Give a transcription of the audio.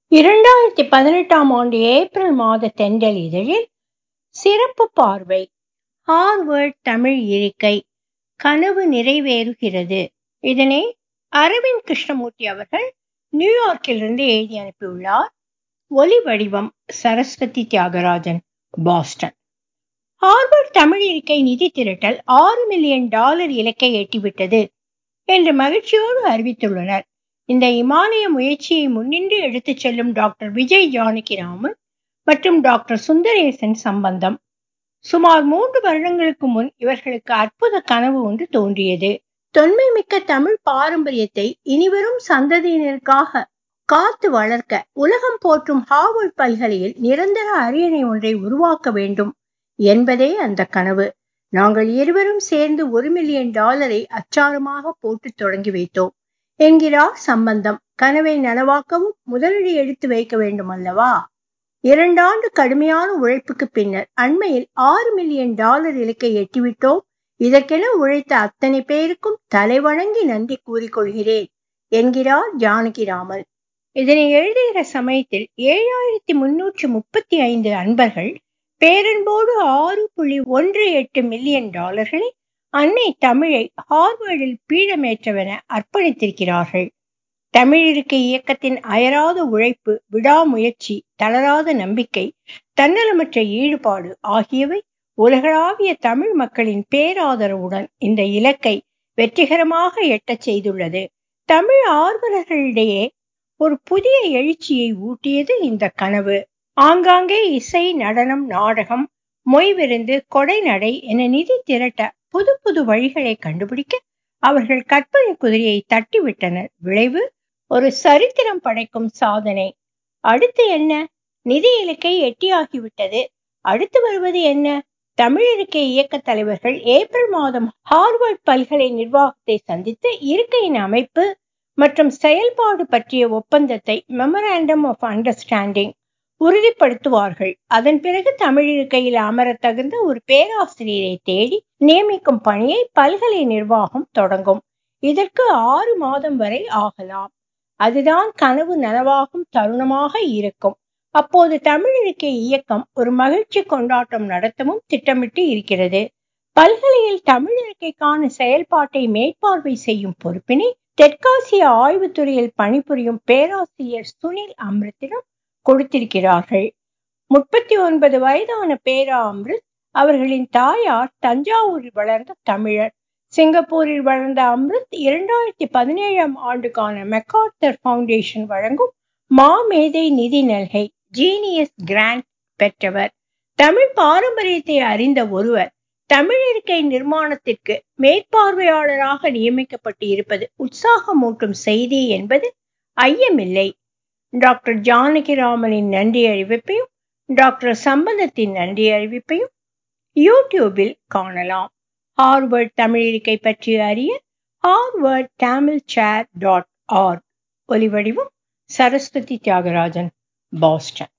இரண்டாயிரத்தி பதினெட்டாம் ஆண்டு ஏப்ரல் மாத தென்றல் இதழில் சிறப்பு பார்வை ஹார்வர்ட் தமிழ் இருக்கை கனவு நிறைவேறுகிறது இதனை அரவிந்த் கிருஷ்ணமூர்த்தி அவர்கள் நியூயார்க்கிலிருந்து எழுதி அனுப்பியுள்ளார் ஒலி வடிவம் சரஸ்வதி தியாகராஜன் பாஸ்டன் ஹார்வர்ட் தமிழ் இருக்கை நிதி திரட்டல் ஆறு மில்லியன் டாலர் இலக்கை எட்டிவிட்டது என்று மகிழ்ச்சியோடு அறிவித்துள்ளனர் இந்த இமாலய முயற்சியை முன்னின்று எடுத்துச் செல்லும் டாக்டர் விஜய் ஜானகிராமன் மற்றும் டாக்டர் சுந்தரேசன் சம்பந்தம் சுமார் மூன்று வருடங்களுக்கு முன் இவர்களுக்கு அற்புத கனவு ஒன்று தோன்றியது தொன்மை மிக்க தமிழ் பாரம்பரியத்தை இனிவரும் சந்ததியினருக்காக காத்து வளர்க்க உலகம் போற்றும் ஹார்வர்ட் பல்கலையில் நிரந்தர அரியணை ஒன்றை உருவாக்க வேண்டும் என்பதே அந்த கனவு நாங்கள் இருவரும் சேர்ந்து ஒரு மில்லியன் டாலரை அச்சாரமாக போட்டு தொடங்கி வைத்தோம் என்கிறார் சம்பந்தம் கனவை நனவாக்கவும் முதலடி எடுத்து வைக்க வேண்டும் அல்லவா இரண்டாண்டு கடுமையான உழைப்புக்கு பின்னர் அண்மையில் ஆறு மில்லியன் டாலர் இலக்கை எட்டிவிட்டோம் இதற்கென உழைத்த அத்தனை பேருக்கும் தலைவணங்கி நன்றி கூறிக்கொள்கிறேன் என்கிறார் ஜானகிராமன் இதனை எழுதுகிற சமயத்தில் ஏழாயிரத்தி முன்னூற்று முப்பத்தி ஐந்து அன்பர்கள் பேரன்போடு ஆறு புள்ளி ஒன்று எட்டு மில்லியன் டாலர்களை அன்னை தமிழை ஹார்வர்டில் பீடமேற்றவென அர்ப்பணித்திருக்கிறார்கள் தமிழ் இருக்கை இயக்கத்தின் அயராத உழைப்பு விடாமுயற்சி தளராத நம்பிக்கை தன்னலமற்ற ஈடுபாடு ஆகியவை உலகளாவிய தமிழ் மக்களின் பேராதரவுடன் இந்த இலக்கை வெற்றிகரமாக எட்டச் செய்துள்ளது தமிழ் ஆர்வலர்களிடையே ஒரு புதிய எழுச்சியை ஊட்டியது இந்த கனவு ஆங்காங்கே இசை நடனம் நாடகம் மொய்விருந்து கொடைநடை என நிதி திரட்ட புது புது வழிகளை கண்டுபிடிக்க அவர்கள் கற்பனை குதிரையை தட்டிவிட்டனர் விளைவு ஒரு சரித்திரம் படைக்கும் சாதனை அடுத்து என்ன நிதி இலக்கை எட்டியாகிவிட்டது அடுத்து வருவது என்ன தமிழ் இருக்கை இயக்க தலைவர்கள் ஏப்ரல் மாதம் ஹார்வர்ட் பல்கலை நிர்வாகத்தை சந்தித்து இருக்கையின் அமைப்பு மற்றும் செயல்பாடு பற்றிய ஒப்பந்தத்தை மெமராண்டம் ஆஃப் அண்டர்ஸ்டாண்டிங் உறுதிப்படுத்துவார்கள் அதன் பிறகு தமிழ் இருக்கையில் அமர தகுந்த ஒரு பேராசிரியரை தேடி நியமிக்கும் பணியை பல்கலை நிர்வாகம் தொடங்கும் இதற்கு ஆறு மாதம் வரை ஆகலாம் அதுதான் கனவு நனவாகும் தருணமாக இருக்கும் அப்போது தமிழ் இருக்கை இயக்கம் ஒரு மகிழ்ச்சி கொண்டாட்டம் நடத்தவும் திட்டமிட்டு இருக்கிறது பல்கலையில் தமிழ் இருக்கைக்கான செயல்பாட்டை மேற்பார்வை செய்யும் பொறுப்பினை தெற்காசிய ஆய்வுத்துறையில் பணிபுரியும் பேராசிரியர் சுனில் அமிர்திடம் கொடுத்திருக்கிறார்கள் முப்பத்தி ஒன்பது வயதான பேரா அம்ரித் அவர்களின் தாயார் தஞ்சாவூரில் வளர்ந்த தமிழர் சிங்கப்பூரில் வளர்ந்த அம்ரித் இரண்டாயிரத்தி பதினேழாம் ஆண்டுக்கான மெக்கார்த்தர் பவுண்டேஷன் வழங்கும் மாமேதை நிதி நல்கை ஜீனியஸ் கிராண்ட் பெற்றவர் தமிழ் பாரம்பரியத்தை அறிந்த ஒருவர் தமிழ் இருக்கை நிர்மாணத்திற்கு மேற்பார்வையாளராக நியமிக்கப்பட்டு இருப்பது உற்சாகமூட்டும் செய்தி என்பது ஐயமில்லை டாக்டர் ஜானகிராமனின் நன்றி அறிவிப்பையும் டாக்டர் சம்பந்தத்தின் நன்றி அறிவிப்பையும் யூடியூபில் காணலாம் ஹார்வர்ட் தமிழ் இருக்கை பற்றி அறிய Harvard Tamil chair dot org ஒலிவடிவம் சரஸ்வதி தியாகராஜன் பாஸ்டன்